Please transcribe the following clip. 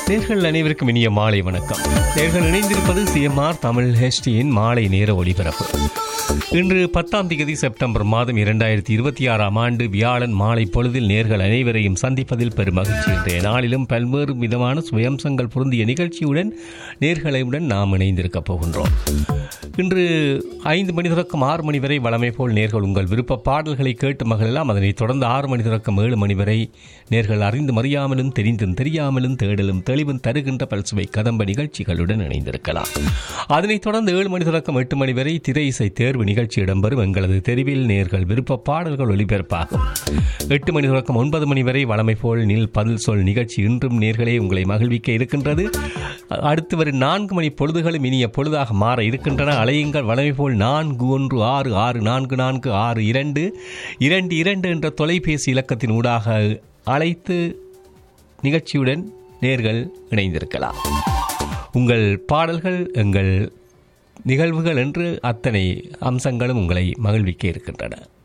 நேர்கள் அனைவருக்கும் இனிய மாலை வணக்கம் நேர்கள் இணைந்திருப்பது சிஎம்ஆர் தமிழ் ஹெச்டியின் மாலை நேர ஒளிபரப்பு இன்று பத்தாம் தேதி செப்டம்பர் மாதம் இரண்டாயிரத்தி இருபத்தி ஆறாம் ஆண்டு வியாழன் மாலை பொழுதில் நேர்கள் அனைவரையும் சந்திப்பதில் பெரும் மகிழ்ச்சி இன்றைய நாளிலும் பல்வேறு விதமான சுயம்சங்கள் பொருந்திய நிகழ்ச்சியுடன் நேர்களுடன் நாம் இணைந்திருக்கப் போகின்றோம் இன்று ஐந்து மணி தொடக்கம் ஆறு மணி வரை வளமை போல் நேர்கள் உங்கள் விருப்ப பாடல்களை கேட்டு மகளெல்லாம் அதனைத் தொடர்ந்து ஆறு மணி தொடக்கம் ஏழு மணி வரை நேர்கள் அறிந்தும் அறியாமலும் தெரிந்தும் தெரியாமலும் தேடலும் தெளிவும் தருகின்ற பல்சுவை கதம்ப நிகழ்ச்சிகளுடன் இணைந்திருக்கலாம் அதனைத் தொடர்ந்து ஏழு மணி தொடக்கம் எட்டு மணி வரை திரை இசை தேர்வு நிகழ்ச்சி இடம்பெறும் எங்களது தெரிவில் நேர்கள் விருப்ப பாடல்கள் ஒளிபரப்பாகும் எட்டு மணி தொடக்கம் ஒன்பது மணி வரை வளமை போல் நில் பதில் சொல் நிகழ்ச்சி இன்றும் நேர்களே உங்களை மகிழ்விக்க இருக்கின்றது அடுத்து வரும் நான்கு மணி பொழுதுகளும் இனிய பொழுதாக மாற இருக்கின்றன அலையுங்கள் வளமை போல் நான்கு ஒன்று ஆறு ஆறு நான்கு நான்கு ஆறு இரண்டு இரண்டு இரண்டு என்ற தொலைபேசி இலக்கத்தின் ஊடாக அழைத்து நிகழ்ச்சியுடன் நேர்கள் இணைந்திருக்கலாம் உங்கள் பாடல்கள் எங்கள் நிகழ்வுகள் என்று அத்தனை அம்சங்களும் உங்களை மகிழ்விக்க இருக்கின்றன